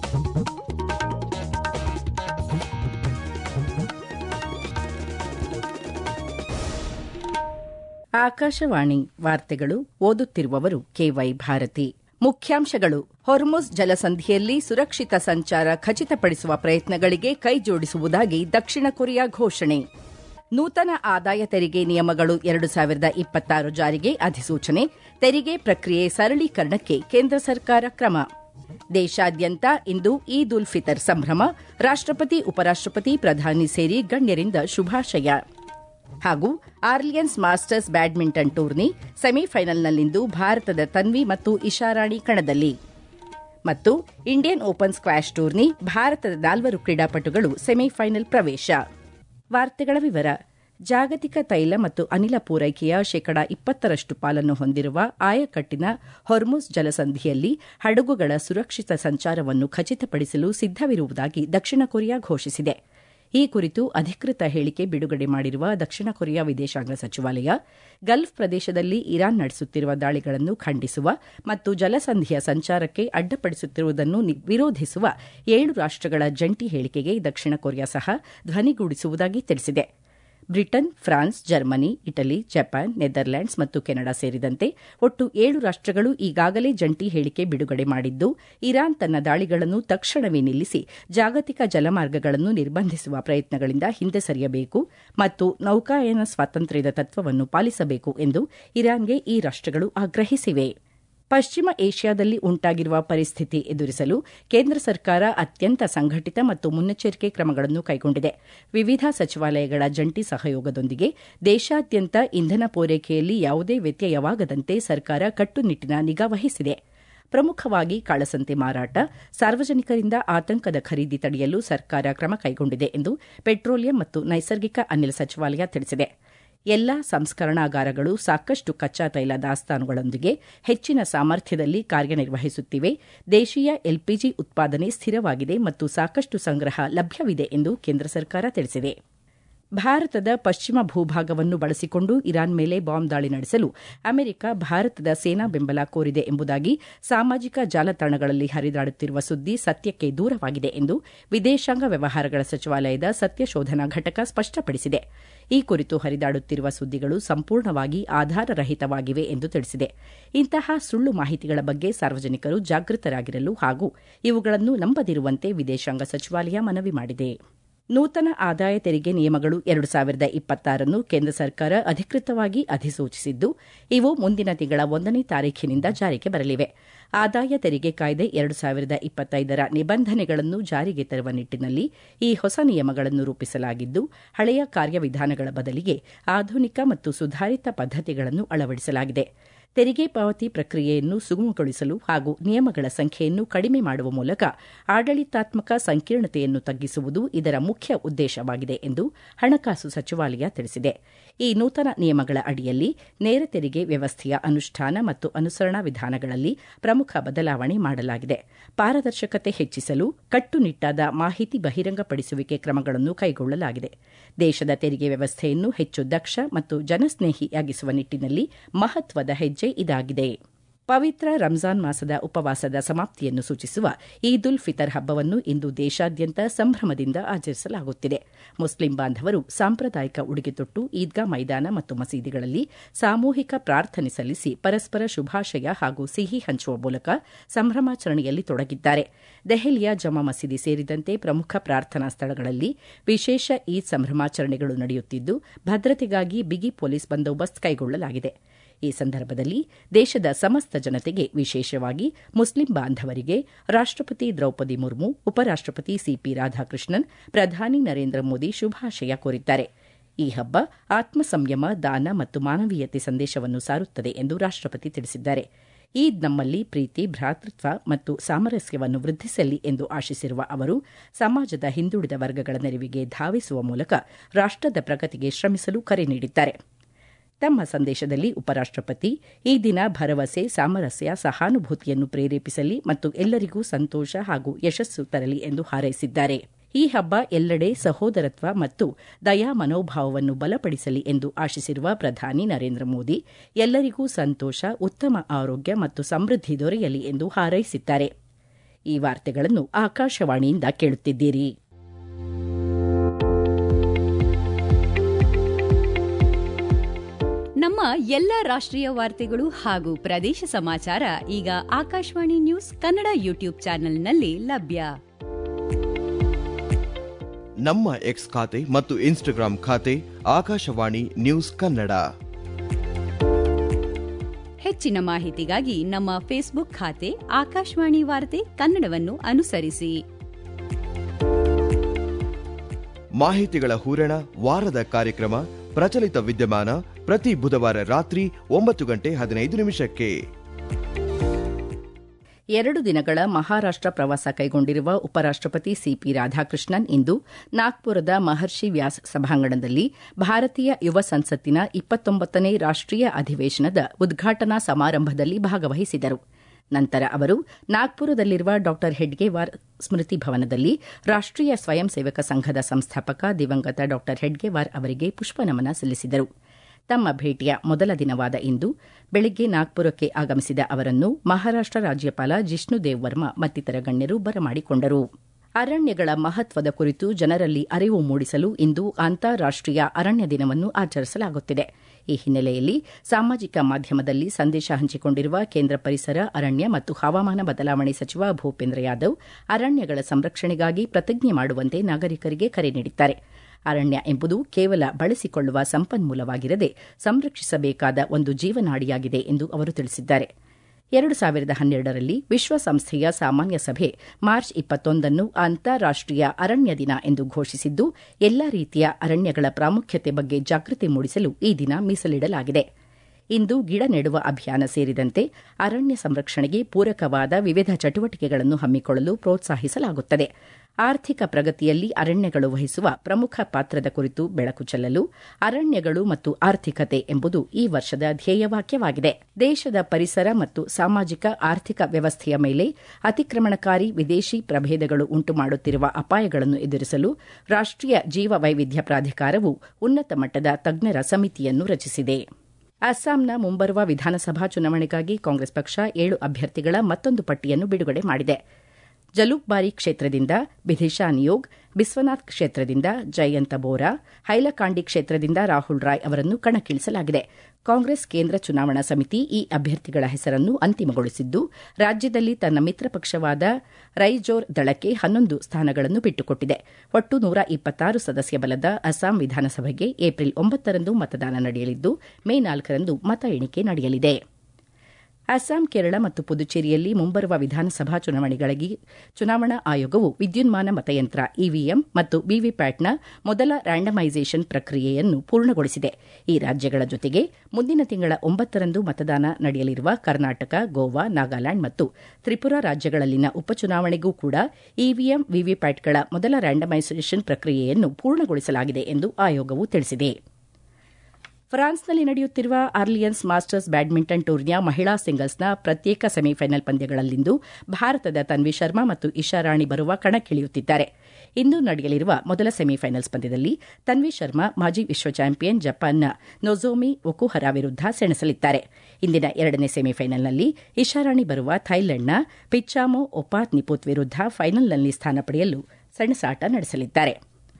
ಆಕಾಶವಾಣಿ ವಾರ್ತೆಗಳು ಓದುತ್ತಿರುವವರು ಕೆವೈ ಭಾರತಿ ಮುಖ್ಯಾಂಶಗಳು ಹೊರ್ಮುಜ್ ಜಲಸಂಧಿಯಲ್ಲಿ ಸುರಕ್ಷಿತ ಸಂಚಾರ ಖಚಿತಪಡಿಸುವ ಪ್ರಯತ್ನಗಳಿಗೆ ಕೈಜೋಡಿಸುವುದಾಗಿ ದಕ್ಷಿಣ ಕೊರಿಯಾ ಘೋಷಣೆ ನೂತನ ಆದಾಯ ತೆರಿಗೆ ನಿಯಮಗಳು ಎರಡು ಸಾವಿರದ ಇಪ್ಪತ್ತಾರು ಜಾರಿಗೆ ಅಧಿಸೂಚನೆ ತೆರಿಗೆ ಪ್ರಕ್ರಿಯೆ ಸರಳೀಕರಣಕ್ಕೆ ಕೇಂದ್ರ ಸರ್ಕಾರ ಕ್ರಮ ದೇಶಾದ್ಯಂತ ಇಂದು ಈದ್ ಉಲ್ ಫಿತರ್ ಸಂಭ್ರಮ ರಾಷ್ಟಪತಿ ಉಪರಾಷ್ಟಪತಿ ಪ್ರಧಾನಿ ಸೇರಿ ಗಣ್ಯರಿಂದ ಶುಭಾಶಯ ಹಾಗೂ ಆರ್ಲಿಯನ್ಸ್ ಮಾಸ್ಟರ್ಸ್ ಬ್ಯಾಡ್ಮಿಂಟನ್ ಟೂರ್ನಿ ಸೆಮಿಫೈನಲ್ನಲ್ಲಿಂದು ಭಾರತದ ತನ್ವಿ ಮತ್ತು ಇಶಾರಾಣಿ ಕಣದಲ್ಲಿ ಮತ್ತು ಇಂಡಿಯನ್ ಓಪನ್ ಸ್ಕ್ವಾಷ್ ಟೂರ್ನಿ ಭಾರತದ ನಾಲ್ವರು ಕ್ರೀಡಾಪಟುಗಳು ಸೆಮಿಫೈನಲ್ ಪ್ರವೇಶ ವಾರ್ತೆಗಳ ವಿವರ ಜಾಗತಿಕ ತೈಲ ಮತ್ತು ಅನಿಲ ಪೂರೈಕೆಯ ಶೇಕಡಾ ಇಪ್ಪತ್ತರಷ್ಟು ಪಾಲನ್ನು ಹೊಂದಿರುವ ಆಯಕಟ್ಟಿನ ಹೊರ್ಮುಜ್ ಜಲಸಂಧಿಯಲ್ಲಿ ಹಡಗುಗಳ ಸುರಕ್ಷಿತ ಸಂಚಾರವನ್ನು ಖಚಿತಪಡಿಸಲು ಸಿದ್ದವಿರುವುದಾಗಿ ದಕ್ಷಿಣ ಕೊರಿಯಾ ಘೋಷಿಸಿದೆ ಈ ಕುರಿತು ಅಧಿಕೃತ ಹೇಳಿಕೆ ಬಿಡುಗಡೆ ಮಾಡಿರುವ ದಕ್ಷಿಣ ಕೊರಿಯಾ ವಿದೇಶಾಂಗ ಸಚಿವಾಲಯ ಗಲ್ಫ್ ಪ್ರದೇಶದಲ್ಲಿ ಇರಾನ್ ನಡೆಸುತ್ತಿರುವ ದಾಳಿಗಳನ್ನು ಖಂಡಿಸುವ ಮತ್ತು ಜಲಸಂಧಿಯ ಸಂಚಾರಕ್ಕೆ ಅಡ್ಡಪಡಿಸುತ್ತಿರುವುದನ್ನು ವಿರೋಧಿಸುವ ಏಳು ರಾಷ್ಟಗಳ ಜಂಟಿ ಹೇಳಿಕೆಗೆ ದಕ್ಷಿಣ ಕೊರಿಯಾ ಸಹ ಧ್ವನಿಗೂಡಿಸುವುದಾಗಿ ತಿಳಿಸಿದೆ Britain France Germany Italy Japan Netherlands ಮತ್ತು ಕೆನಡಾ ಸೇರಿದಂತೆ ಒಟ್ಟು ಏಳು ರಾಷ್ಟಗಳು ಈಗಾಗಲೇ ಜಂಟಿ ಹೇಳಿಕೆ ಬಿಡುಗಡೆ ಮಾಡಿದ್ದು ಇರಾನ್ ತನ್ನ ದಾಳಿಗಳನ್ನು ತಕ್ಷಣವೇ ನಿಲ್ಲಿಸಿ ಜಾಗತಿಕ ಜಲಮಾರ್ಗಗಳನ್ನು ನಿರ್ಬಂಧಿಸುವ ಪ್ರಯತ್ನಗಳಿಂದ ಹಿಂದೆ ಸರಿಯಬೇಕು ಮತ್ತು ನೌಕಾಯನ ಸ್ವಾತಂತ್ರ್ಯದ ತತ್ವವನ್ನು ಪಾಲಿಸಬೇಕು ಎಂದು ಇರಾನ್ಗೆ ಈ ರಾಷ್ಟಗಳು ಆಗ್ರಹಿಸಿವೆ ಪಶ್ಚಿಮ ಏಷ್ಯಾದಲ್ಲಿ ಉಂಟಾಗಿರುವ ಪರಿಸ್ಥಿತಿ ಎದುರಿಸಲು ಕೇಂದ್ರ ಸರ್ಕಾರ ಅತ್ಯಂತ ಸಂಘಟಿತ ಮತ್ತು ಮುನ್ನೆಚ್ಚರಿಕೆ ಕ್ರಮಗಳನ್ನು ಕೈಗೊಂಡಿದೆ ವಿವಿಧ ಸಚಿವಾಲಯಗಳ ಜಂಟಿ ಸಹಯೋಗದೊಂದಿಗೆ ದೇಶಾದ್ಯಂತ ಇಂಧನ ಪೂರೈಕೆಯಲ್ಲಿ ಯಾವುದೇ ವ್ಯತ್ಯಯವಾಗದಂತೆ ಸರ್ಕಾರ ಕಟ್ಟುನಿಟ್ಟಿನ ನಿಗಾ ವಹಿಸಿದೆ ಪ್ರಮುಖವಾಗಿ ಕಾಳಸಂತೆ ಮಾರಾಟ ಸಾರ್ವಜನಿಕರಿಂದ ಆತಂಕದ ಖರೀದಿ ತಡೆಯಲು ಸರ್ಕಾರ ಕ್ರಮ ಕೈಗೊಂಡಿದೆ ಎಂದು ಪೆಟ್ರೋಲಿಯಂ ಮತ್ತು ನೈಸರ್ಗಿಕ ಅನಿಲ ಸಚಿವಾಲಯ ತಿಳಿಸಿದೆ ಎಲ್ಲಾ ಸಂಸ್ಕರಣಾಗಾರಗಳು ಸಾಕಷ್ಟು ಕಚ್ಚಾ ತೈಲ ದಾಸ್ತಾನುಗಳೊಂದಿಗೆ ಹೆಚ್ಚಿನ ಸಾಮರ್ಥ್ಯದಲ್ಲಿ ಕಾರ್ಯನಿರ್ವಹಿಸುತ್ತಿವೆ ದೇಶೀಯ ಎಲ್ಪಿಜಿ ಉತ್ಪಾದನೆ ಸ್ಥಿರವಾಗಿದೆ ಮತ್ತು ಸಾಕಷ್ಟು ಸಂಗ್ರಹ ಲಭ್ಯವಿದೆ ಎಂದು ಕೇಂದ್ರ ಸರ್ಕಾರ ತಿಳಿಸಿದೆ ಭಾರತದ ಪಶ್ಚಿಮ ಭೂಭಾಗವನ್ನು ಬಳಸಿಕೊಂಡು ಇರಾನ್ ಮೇಲೆ ಬಾಂಬ್ ದಾಳಿ ನಡೆಸಲು ಅಮೆರಿಕ ಭಾರತದ ಸೇನಾ ಬೆಂಬಲ ಕೋರಿದೆ ಎಂಬುದಾಗಿ ಸಾಮಾಜಿಕ ಜಾಲತಾಣಗಳಲ್ಲಿ ಹರಿದಾಡುತ್ತಿರುವ ಸುದ್ದಿ ಸತ್ಯಕ್ಕೆ ದೂರವಾಗಿದೆ ಎಂದು ವಿದೇಶಾಂಗ ವ್ಯವಹಾರಗಳ ಸಚಿವಾಲಯದ ಸತ್ಯಶೋಧನಾ ಘಟಕ ಸ್ಪಷ್ಟಪಡಿಸಿದೆ ಈ ಕುರಿತು ಹರಿದಾಡುತ್ತಿರುವ ಸುದ್ದಿಗಳು ಸಂಪೂರ್ಣವಾಗಿ ಆಧಾರರಹಿತವಾಗಿವೆ ಎಂದು ತಿಳಿಸಿದೆ ಇಂತಹ ಸುಳ್ಳು ಮಾಹಿತಿಗಳ ಬಗ್ಗೆ ಸಾರ್ವಜನಿಕರು ಜಾಗೃತರಾಗಿರಲು ಹಾಗೂ ಇವುಗಳನ್ನು ನಂಬದಿರುವಂತೆ ವಿದೇಶಾಂಗ ಸಚಿವಾಲಯ ಮನವಿ ಮಾಡಿದೆ ನೂತನ ಆದಾಯ ತೆರಿಗೆ ನಿಯಮಗಳು ಎರಡು ಸಾವಿರದ ಇಪ್ಪತ್ತಾರನ್ನು ಕೇಂದ್ರ ಸರ್ಕಾರ ಅಧಿಕೃತವಾಗಿ ಅಧಿಸೂಚಿಸಿದ್ದು ಇವು ಮುಂದಿನ ತಿಂಗಳ ಒಂದನೇ ತಾರೀಖಿನಿಂದ ಜಾರಿಗೆ ಬರಲಿವೆ ಆದಾಯ ತೆರಿಗೆ ಕಾಯ್ದೆ ಎರಡು ಸಾವಿರದ ಇಪ್ಪತ್ತೈದರ ನಿಬಂಧನೆಗಳನ್ನು ಜಾರಿಗೆ ತರುವ ನಿಟ್ಟಿನಲ್ಲಿ ಈ ಹೊಸ ನಿಯಮಗಳನ್ನು ರೂಪಿಸಲಾಗಿದ್ದು ಹಳೆಯ ಕಾರ್ಯವಿಧಾನಗಳ ಬದಲಿಗೆ ಆಧುನಿಕ ಮತ್ತು ಸುಧಾರಿತ ಪದ್ದತಿಗಳನ್ನು ಅಳವಡಿಸಲಾಗಿದೆ ತೆರಿಗೆ ಪಾವತಿ ಪ್ರಕ್ರಿಯೆಯನ್ನು ಸುಗಮಗೊಳಿಸಲು ಹಾಗೂ ನಿಯಮಗಳ ಸಂಖ್ಯೆಯನ್ನು ಕಡಿಮೆ ಮಾಡುವ ಮೂಲಕ ಆಡಳಿತಾತ್ಮಕ ಸಂಕೀರ್ಣತೆಯನ್ನು ತಗ್ಗಿಸುವುದು ಇದರ ಮುಖ್ಯ ಉದ್ದೇಶವಾಗಿದೆ ಎಂದು ಹಣಕಾಸು ಸಚಿವಾಲಯ ತಿಳಿಸಿದೆ ಈ ನೂತನ ನಿಯಮಗಳ ಅಡಿಯಲ್ಲಿ ನೇರ ತೆರಿಗೆ ವ್ಯವಸ್ಥೆಯ ಅನುಷ್ಠಾನ ಮತ್ತು ಅನುಸರಣಾ ವಿಧಾನಗಳಲ್ಲಿ ಪ್ರಮುಖ ಬದಲಾವಣೆ ಮಾಡಲಾಗಿದೆ ಪಾರದರ್ಶಕತೆ ಹೆಚ್ಚಿಸಲು ಕಟ್ಟುನಿಟ್ಟಾದ ಮಾಹಿತಿ ಬಹಿರಂಗಪಡಿಸುವಿಕೆ ಕ್ರಮಗಳನ್ನು ಕೈಗೊಳ್ಳಲಾಗಿದೆ ದೇಶದ ತೆರಿಗೆ ವ್ಯವಸ್ಥೆಯನ್ನು ಹೆಚ್ಚು ದಕ್ಷ ಮತ್ತು ಜನಸ್ನೇಹಿಯಾಗಿಸುವ ನಿಟ್ಟಿನಲ್ಲಿ ಮಹತ್ವದ ಹೆಜ್ಜೆ ಇದಾಗಿದೆ ಪವಿತ್ರ ರಂಜಾನ್ ಮಾಸದ ಉಪವಾಸದ ಸಮಾಪ್ತಿಯನ್ನು ಸೂಚಿಸುವ ಈದ್ ಉಲ್ ಫಿತರ್ ಹಬ್ಬವನ್ನು ಇಂದು ದೇಶಾದ್ಯಂತ ಸಂಭ್ರಮದಿಂದ ಆಚರಿಸಲಾಗುತ್ತಿದೆ ಮುಸ್ಲಿಂ ಬಾಂಧವರು ಸಾಂಪ್ರದಾಯಿಕ ಉಡುಗೆ ತೊಟ್ಟು ಈದ್ಗಾ ಮೈದಾನ ಮತ್ತು ಮಸೀದಿಗಳಲ್ಲಿ ಸಾಮೂಹಿಕ ಪ್ರಾರ್ಥನೆ ಸಲ್ಲಿಸಿ ಪರಸ್ಪರ ಶುಭಾಶಯ ಹಾಗೂ ಸಿಹಿ ಹಂಚುವ ಮೂಲಕ ಸಂಭ್ರಮಾಚರಣೆಯಲ್ಲಿ ತೊಡಗಿದ್ದಾರೆ ದೆಹಲಿಯ ಜಮಾ ಮಸೀದಿ ಸೇರಿದಂತೆ ಪ್ರಮುಖ ಪ್ರಾರ್ಥನಾ ಸ್ಥಳಗಳಲ್ಲಿ ವಿಶೇಷ ಈದ್ ಸಂಭ್ರಮಾಚರಣೆಗಳು ನಡೆಯುತ್ತಿದ್ದು ಭದ್ರತೆಗಾಗಿ ಬಿಗಿ ಪೊಲೀಸ್ ಬಂದೋಬಸ್ತ್ ಕೈಗೊಳ್ಳಲಾಗಿದೆ ಈ ಸಂದರ್ಭದಲ್ಲಿ ದೇಶದ ಸಮಸ್ತ ಜನತೆಗೆ ವಿಶೇಷವಾಗಿ ಮುಸ್ಲಿಂ ಬಾಂಧವರಿಗೆ ರಾಷ್ಟಪತಿ ದ್ರೌಪದಿ ಮುರ್ಮು ಉಪರಾಷ್ಟಪತಿ ಸಿಪಿ ರಾಧಾಕೃಷ್ಣನ್ ಪ್ರಧಾನಿ ನರೇಂದ್ರ ಮೋದಿ ಶುಭಾಶಯ ಕೋರಿದ್ದಾರೆ ಈ ಹಬ್ಬ ಆತ್ಮ ಸಂಯಮ ದಾನ ಮತ್ತು ಮಾನವೀಯತೆ ಸಂದೇಶವನ್ನು ಸಾರುತ್ತದೆ ಎಂದು ರಾಷ್ಟಪತಿ ತಿಳಿಸಿದ್ದಾರೆ ಈದ್ ನಮ್ಮಲ್ಲಿ ಪ್ರೀತಿ ಭ್ರಾತೃತ್ವ ಮತ್ತು ಸಾಮರಸ್ಯವನ್ನು ವೃದ್ಧಿಸಲಿ ಎಂದು ಆಶಿಸಿರುವ ಅವರು ಸಮಾಜದ ಹಿಂದುಳಿದ ವರ್ಗಗಳ ನೆರವಿಗೆ ಧಾವಿಸುವ ಮೂಲಕ ರಾಷ್ಟದ ಪ್ರಗತಿಗೆ ಶ್ರಮಿಸಲು ಕರೆ ನೀಡಿದ್ದಾರೆ ತಮ್ಮ ಸಂದೇಶದಲ್ಲಿ ಉಪರಾಷ್ಟಪತಿ ಈ ದಿನ ಭರವಸೆ ಸಾಮರಸ್ಯ ಸಹಾನುಭೂತಿಯನ್ನು ಪ್ರೇರೇಪಿಸಲಿ ಮತ್ತು ಎಲ್ಲರಿಗೂ ಸಂತೋಷ ಹಾಗೂ ಯಶಸ್ಸು ತರಲಿ ಎಂದು ಹಾರೈಸಿದ್ದಾರೆ ಈ ಹಬ್ಬ ಎಲ್ಲೆಡೆ ಸಹೋದರತ್ವ ಮತ್ತು ದಯಾ ಮನೋಭಾವವನ್ನು ಬಲಪಡಿಸಲಿ ಎಂದು ಆಶಿಸಿರುವ ಪ್ರಧಾನಿ ನರೇಂದ್ರ ಮೋದಿ ಎಲ್ಲರಿಗೂ ಸಂತೋಷ ಉತ್ತಮ ಆರೋಗ್ಯ ಮತ್ತು ಸಮೃದ್ಧಿ ದೊರೆಯಲಿ ಎಂದು ಹಾರೈಸಿದ್ದಾರೆ ಈ ವಾರ್ತೆಗಳನ್ನು ಆಕಾಶವಾಣಿಯಿಂದ ಕೇಳುತ್ತಿದ್ದೀರಿ ನಮ್ಮ ಎಲ್ಲ ರಾಷ್ಟ್ರೀಯ ವಾರ್ತೆಗಳು ಹಾಗೂ ಪ್ರದೇಶ ಸಮಾಚಾರ ಈಗ ಆಕಾಶವಾಣಿ ನ್ಯೂಸ್ ಕನ್ನಡ ಯೂಟ್ಯೂಬ್ ಚಾನೆಲ್ನಲ್ಲಿ ಲಭ್ಯ ನಮ್ಮ ಎಕ್ಸ್ ಖಾತೆ ಮತ್ತು ಇನ್ಸ್ಟಾಗ್ರಾಂ ಖಾತೆ ಆಕಾಶವಾಣಿ ನ್ಯೂಸ್ ಕನ್ನಡ ಹೆಚ್ಚಿನ ಮಾಹಿತಿಗಾಗಿ ನಮ್ಮ ಫೇಸ್ಬುಕ್ ಖಾತೆ ಆಕಾಶವಾಣಿ ವಾರ್ತೆ ಕನ್ನಡವನ್ನು ಅನುಸರಿಸಿ ಮಾಹಿತಿಗಳ ಹೂರಣ ವಾರದ ಕಾರ್ಯಕ್ರಮ ಪ್ರಚಲಿತ ವಿದ್ಯಮಾನ ಪ್ರತಿ ಬುಧವಾರ ರಾತ್ರಿ ಒಂಬತ್ತು ಗಂಟೆ ಹದಿನೈದು ನಿಮಿಷಕ್ಕೆ ಎರಡು ದಿನಗಳ ಮಹಾರಾಷ್ಟ ಪ್ರವಾಸ ಕೈಗೊಂಡಿರುವ ಉಪರಾಷ್ಟಪತಿ ಸಿಪಿ ರಾಧಾಕೃಷ್ಣನ್ ಇಂದು ನಾಗ್ಪುರದ ಮಹರ್ಷಿ ವ್ಯಾಸ್ ಸಭಾಂಗಣದಲ್ಲಿ ಭಾರತೀಯ ಯುವ ಸಂಸತ್ತಿನ ಇಪ್ಪತ್ತೊಂಬತ್ತನೇ ರಾಷ್ಟೀಯ ಅಧಿವೇಶನದ ಉದ್ಘಾಟನಾ ಸಮಾರಂಭದಲ್ಲಿ ಭಾಗವಹಿಸಿದರು ನಂತರ ಅವರು ನಾಗ್ಪುರದಲ್ಲಿರುವ ಡಾ ಹೆಡ್ಗೇವಾರ್ ಸ್ಮೃತಿ ಭವನದಲ್ಲಿ ರಾಷ್ಟೀಯ ಸ್ವಯಂ ಸೇವಕ ಸಂಘದ ಸಂಸ್ಥಾಪಕ ದಿವಂಗತ ಡಾ ಹೆಡ್ಗೇವಾರ್ ಅವರಿಗೆ ಪುಷ್ಪನಮನ ಸಲ್ಲಿಸಿದರು ತಮ್ಮ ಭೇಟಿಯ ಮೊದಲ ದಿನವಾದ ಇಂದು ಬೆಳಗ್ಗೆ ನಾಗ್ಪುರಕ್ಕೆ ಆಗಮಿಸಿದ ಅವರನ್ನು ಮಹಾರಾಷ್ಟ ರಾಜ್ಯಪಾಲ ಜಿಷ್ಣುದೇವ್ ವರ್ಮಾ ಮತ್ತಿತರ ಗಣ್ಯರು ಬರಮಾಡಿಕೊಂಡರು ಅರಣ್ಯಗಳ ಮಹತ್ವದ ಕುರಿತು ಜನರಲ್ಲಿ ಅರಿವು ಮೂಡಿಸಲು ಇಂದು ಅಂತಾರಾಷ್ಟೀಯ ಅರಣ್ಯ ದಿನವನ್ನು ಆಚರಿಸಲಾಗುತ್ತಿದೆ ಈ ಹಿನ್ನೆಲೆಯಲ್ಲಿ ಸಾಮಾಜಿಕ ಮಾಧ್ಯಮದಲ್ಲಿ ಸಂದೇಶ ಹಂಚಿಕೊಂಡಿರುವ ಕೇಂದ್ರ ಪರಿಸರ ಅರಣ್ಯ ಮತ್ತು ಹವಾಮಾನ ಬದಲಾವಣೆ ಸಚಿವ ಭೂಪೇಂದ್ರ ಯಾದವ್ ಅರಣ್ಯಗಳ ಸಂರಕ್ಷಣೆಗಾಗಿ ಪ್ರತಿಜ್ಞೆ ಮಾಡುವಂತೆ ನಾಗರಿಕರಿಗೆ ಕರೆ ನೀಡಿದ್ದಾರೆ ಅರಣ್ಯ ಎಂಬುದು ಕೇವಲ ಬಳಸಿಕೊಳ್ಳುವ ಸಂಪನ್ಮೂಲವಾಗಿರದೆ ಸಂರಕ್ಷಿಸಬೇಕಾದ ಒಂದು ಜೀವನಾಡಿಯಾಗಿದೆ ಎಂದು ಅವರು ತಿಳಿಸಿದ್ದಾರೆ ಎರಡು ಸಾವಿರದ ಹನ್ನೆರಡರಲ್ಲಿ ವಿಶ್ವಸಂಸ್ಥೆಯ ಸಾಮಾನ್ಯ ಸಭೆ ಮಾರ್ಚ್ ಇಪ್ಪತ್ತೊಂದನ್ನು ಅಂತಾರಾಷ್ಟೀಯ ಅರಣ್ಯ ದಿನ ಎಂದು ಘೋಷಿಸಿದ್ದು ಎಲ್ಲಾ ರೀತಿಯ ಅರಣ್ಯಗಳ ಪ್ರಾಮುಖ್ಯತೆ ಬಗ್ಗೆ ಜಾಗೃತಿ ಮೂಡಿಸಲು ಈ ದಿನ ಮೀಸಲಿಡಲಾಗಿದೆ ಇಂದು ಗಿಡ ನೆಡುವ ಅಭಿಯಾನ ಸೇರಿದಂತೆ ಅರಣ್ಯ ಸಂರಕ್ಷಣೆಗೆ ಪೂರಕವಾದ ವಿವಿಧ ಚಟುವಟಿಕೆಗಳನ್ನು ಹಮ್ಮಿಕೊಳ್ಳಲು ಪ್ರೋತ್ಸಾಹಿಸಲಾಗುತ್ತದೆ ಆರ್ಥಿಕ ಪ್ರಗತಿಯಲ್ಲಿ ಅರಣ್ಯಗಳು ವಹಿಸುವ ಪ್ರಮುಖ ಪಾತ್ರದ ಕುರಿತು ಬೆಳಕು ಚೆಲ್ಲಲು ಅರಣ್ಯಗಳು ಮತ್ತು ಆರ್ಥಿಕತೆ ಎಂಬುದು ಈ ವರ್ಷದ ಧ್ಯೇಯವಾಕ್ಯವಾಗಿದೆ ದೇಶದ ಪರಿಸರ ಮತ್ತು ಸಾಮಾಜಿಕ ಆರ್ಥಿಕ ವ್ಯವಸ್ಥೆಯ ಮೇಲೆ ಅತಿಕ್ರಮಣಕಾರಿ ವಿದೇಶಿ ಪ್ರಭೇದಗಳು ಉಂಟುಮಾಡುತ್ತಿರುವ ಅಪಾಯಗಳನ್ನು ಎದುರಿಸಲು ರಾಷ್ಟೀಯ ಜೀವ ವೈವಿಧ್ಯ ಪ್ರಾಧಿಕಾರವು ಉನ್ನತ ಮಟ್ಟದ ತಜ್ಞರ ಸಮಿತಿಯನ್ನು ರಚಿಸಿದೆ ಅಸ್ಸಾಂನ ಮುಂಬರುವ ವಿಧಾನಸಭಾ ಚುನಾವಣೆಗಾಗಿ ಕಾಂಗ್ರೆಸ್ ಪಕ್ಷ ಏಳು ಅಭ್ಯರ್ಥಿಗಳ ಮತ್ತೊಂದು ಪಟ್ಟಿಯನ್ನು ಬಿಡುಗಡೆ ಮಾಡಿದೆ ಜಲುಕ್ಬಾರಿ ಕ್ಷೇತ್ರದಿಂದ ಬಿಧಿಶಾ ನಿಯೋಗ್ ಬಿಸ್ವನಾಥ್ ಕ್ಷೇತ್ರದಿಂದ ಜಯಂತ ಬೋರಾ ಹೈಲಕಾಂಡಿ ಕ್ಷೇತ್ರದಿಂದ ರಾಹುಲ್ ರಾಯ್ ಅವರನ್ನು ಕಣಕ್ಕಿಳಿಸಲಾಗಿದೆ ಕಾಂಗ್ರೆಸ್ ಕೇಂದ್ರ ಚುನಾವಣಾ ಸಮಿತಿ ಈ ಅಭ್ಯರ್ಥಿಗಳ ಹೆಸರನ್ನು ಅಂತಿಮಗೊಳಿಸಿದ್ದು ರಾಜ್ಯದಲ್ಲಿ ತನ್ನ ಮಿತ್ರ ಪಕ್ಷವಾದ ರೈಜೋರ್ ದಳಕ್ಕೆ ಹನ್ನೊಂದು ಸ್ಥಾನಗಳನ್ನು ಬಿಟ್ಟುಕೊಟ್ಟಿದೆ ಒಟ್ಟು ನೂರ ಇಪ್ಪತ್ತಾರು ಸದಸ್ಯ ಬಲದ ಅಸ್ಸಾಂ ವಿಧಾನಸಭೆಗೆ ಏಪ್ರಿಲ್ ಒಂಬತ್ತರಂದು ಮತದಾನ ನಡೆಯಲಿದ್ದು ಮೇ ನಾಲ್ಕರಂದು ಮತ ಎಣಿಕೆ ನಡೆಯಲಿದೆ ಅಸ್ಸಾಂ ಕೇರಳ ಮತ್ತು ಪುದುಚೇರಿಯಲ್ಲಿ ಮುಂಬರುವ ವಿಧಾನಸಭಾ ಚುನಾವಣೆಗಳಿಗೆ ಚುನಾವಣಾ ಆಯೋಗವು ವಿದ್ಯುನ್ಮಾನ ಮತಯಂತ್ರ ಇವಿಎಂ ಮತ್ತು ವಿವಿಪ್ಯಾಟ್ನ ಮೊದಲ ರ್ಯಾಂಡಮೈಸೇಷನ್ ಪ್ರಕ್ರಿಯೆಯನ್ನು ಪೂರ್ಣಗೊಳಿಸಿದೆ ಈ ರಾಜ್ಯಗಳ ಜೊತೆಗೆ ಮುಂದಿನ ತಿಂಗಳ ಒಂಬತ್ತರಂದು ಮತದಾನ ನಡೆಯಲಿರುವ ಕರ್ನಾಟಕ ಗೋವಾ ನಾಗಾಲ್ಯಾಂಡ್ ಮತ್ತು ತ್ರಿಪುರಾ ರಾಜ್ಯಗಳಲ್ಲಿನ ಉಪಚುನಾವಣೆಗೂ ಕೂಡ ಇವಿಎಂ ವಿವಿಪ್ಯಾಟ್ಗಳ ಮೊದಲ ರ್ಯಾಂಡಮೈಸೇಷನ್ ಪ್ರಕ್ರಿಯೆಯನ್ನು ಪೂರ್ಣಗೊಳಿಸಲಾಗಿದೆ ಎಂದು ಆಯೋಗವು ತಿಳಿಸಿದೆ ಫ್ರಾನ್ಸ್ನಲ್ಲಿ ನಡೆಯುತ್ತಿರುವ ಆರ್ಲಿಯನ್ಸ್ ಮಾಸ್ಟರ್ಸ್ ಬ್ಯಾಡ್ಮಿಂಟನ್ ಟೂರ್ನಿಯ ಮಹಿಳಾ ಸಿಂಗಲ್ಸ್ನ ಪ್ರತ್ಯೇಕ ಸೆಮಿಫೈನಲ್ ಪಂದ್ಯಗಳಲ್ಲಿಂದು ಭಾರತದ ತನ್ವಿ ಶರ್ಮಾ ಮತ್ತು ಇಶಾರಾಣಿ ಬರುವ ಕಣಕ್ಕಿಳಿಯುತ್ತಿದ್ದಾರೆ ಇಂದು ನಡೆಯಲಿರುವ ಮೊದಲ ಸೆಮಿಫೈನಲ್ಸ್ ಪಂದ್ಯದಲ್ಲಿ ತನ್ವಿ ಶರ್ಮಾ ಮಾಜಿ ವಿಶ್ವ ಚಾಂಪಿಯನ್ ಜಪಾನ್ನ ನೊಜೋಮಿ ಒಕುಹರ ವಿರುದ್ಧ ಸೆಣಸಲಿದ್ದಾರೆ ಇಂದಿನ ಎರಡನೇ ಸೆಮಿಫೈನಲ್ನಲ್ಲಿ ಇಶಾರಾಣಿ ಬರುವ ಥೈಲೆಂಡ್ನ ಪಿಚ್ಚಾಮೋ ಒಪಾತ್ ನಿಪುತ್ ವಿರುದ್ಧ ಫೈನಲ್ನಲ್ಲಿ ಸ್ಥಾನ ಪಡೆಯಲು ಸೆಣಸಾಟ ನಡೆಸಲಿದ್ದಾರೆ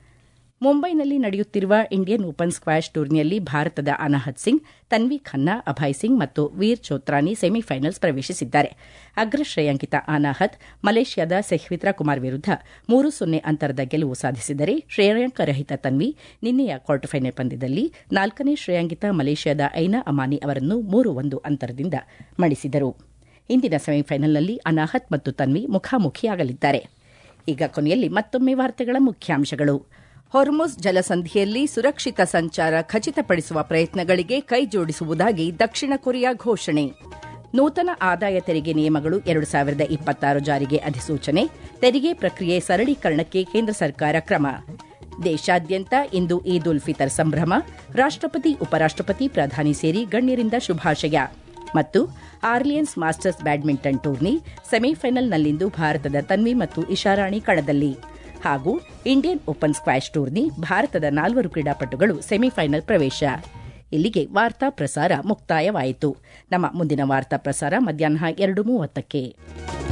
ಮುಂಬೈನಲ್ಲಿ ನಡೆಯುತ್ತಿರುವ ಇಂಡಿಯನ್ ಓಪನ್ ಸ್ಕ್ವಾಷ್ ಟೂರ್ನಿಯಲ್ಲಿ ಭಾರತದ ಅನಾಹತ್ ಸಿಂಗ್ ತನ್ವಿ ಖನ್ನಾ ಅಭಯ್ ಸಿಂಗ್ ಮತ್ತು ವೀರ್ ಚೋತ್ರಾನಿ ಸೆಮಿಫೈನಲ್ಸ್ ಪ್ರವೇಶಿಸಿದ್ದಾರೆ ಅಗ್ರ ಶ್ರೇಯಾಂಕಿತ ಅನಾಹತ್ ಮಲೇಷ್ಯಾದ ಸೆಹ್ವಿತ್ರಾ ಕುಮಾರ್ ವಿರುದ್ಧ ಮೂರು ಸೊನ್ನೆ ಅಂತರದ ಗೆಲುವು ಸಾಧಿಸಿದರೆ ಶ್ರೇಯಾಂಕ ರಹಿತ ತನ್ವಿ ನಿನ್ನೆಯ ಕ್ವಾರ್ಟರ್ ಫೈನಲ್ ಪಂದ್ಯದಲ್ಲಿ ನಾಲ್ಕನೇ ಶ್ರೇಯಾಂಕಿತ ಮಲೇಷ್ಯಾದ ಐನಾ ಅಮಾನಿ ಅವರನ್ನು ಮೂರು ಒಂದು ಅಂತರದಿಂದ ಮಣಿಸಿದರು ಇಂದಿನ ಸೆಮಿಫೈನಲ್ನಲ್ಲಿ ಅನಾಹತ್ ಮತ್ತು ತನ್ವಿ ಮುಖಾಮುಖಿಯಾಗಲಿದ್ದಾರೆ ಈಗ ಕೊನೆಯಲ್ಲಿ ಮತ್ತೊಮ್ಮೆ ವಾರ್ತೆಗಳ ಮುಖ್ಯಾಂಶಗಳು ಹೊರ್ಮುಜ್ ಜಲಸಂಧಿಯಲ್ಲಿ ಸುರಕ್ಷಿತ ಸಂಚಾರ ಖಚಿತಪಡಿಸುವ ಪ್ರಯತ್ನಗಳಿಗೆ ಕೈಜೋಡಿಸುವುದಾಗಿ ದಕ್ಷಿಣ ಕೊರಿಯಾ ಘೋಷಣೆ ನೂತನ ಆದಾಯ ತೆರಿಗೆ ನಿಯಮಗಳು ಎರಡು ಸಾವಿರದ ಇಪ್ಪತ್ತಾರು ಜಾರಿಗೆ ಅಧಿಸೂಚನೆ ತೆರಿಗೆ ಪ್ರಕ್ರಿಯೆ ಸರಳೀಕರಣಕ್ಕೆ ಕೇಂದ್ರ ಸರ್ಕಾರ ಕ್ರಮ ದೇಶಾದ್ಯಂತ ಇಂದು ಈದ್ ಉಲ್ ಫಿತರ್ ಸಂಭ್ರಮ ರಾಷ್ಟಪತಿ ಉಪರಾಷ್ಟಪತಿ ಪ್ರಧಾನಿ ಸೇರಿ ಗಣ್ಯರಿಂದ ಶುಭಾಶಯ ಮತ್ತು ಆರ್ಲಿಯನ್ಸ್ ಮಾಸ್ಟರ್ಸ್ ಬ್ಯಾಡ್ಮಿಂಟನ್ ಟೂರ್ನಿ ಸೆಮಿಫೈನಲ್ನಲ್ಲಿಂದು ಭಾರತದ ತನ್ವಿ ಮತ್ತು ಇಶಾರಾಣಿ ಕಣದಲ್ಲಿ ಹಾಗೂ ಇಂಡಿಯನ್ ಓಪನ್ ಸ್ಕ್ವಾಷ್ ಟೂರ್ನಿ ಭಾರತದ ನಾಲ್ವರು ಕ್ರೀಡಾಪಟುಗಳು ಸೆಮಿಫೈನಲ್ ಪ್ರವೇಶ ಇಲ್ಲಿಗೆ ವಾರ್ತಾ ಪ್ರಸಾರ ಮುಕ್ತಾಯವಾಯಿತು ನಮ್ಮ ಮುಂದಿನ ವಾರ್ತಾ ಪ್ರಸಾರ ಮಧ್ಯಾಹ್ನ ಎರಡು ಮೂವತ್ತಕ್ಕೆ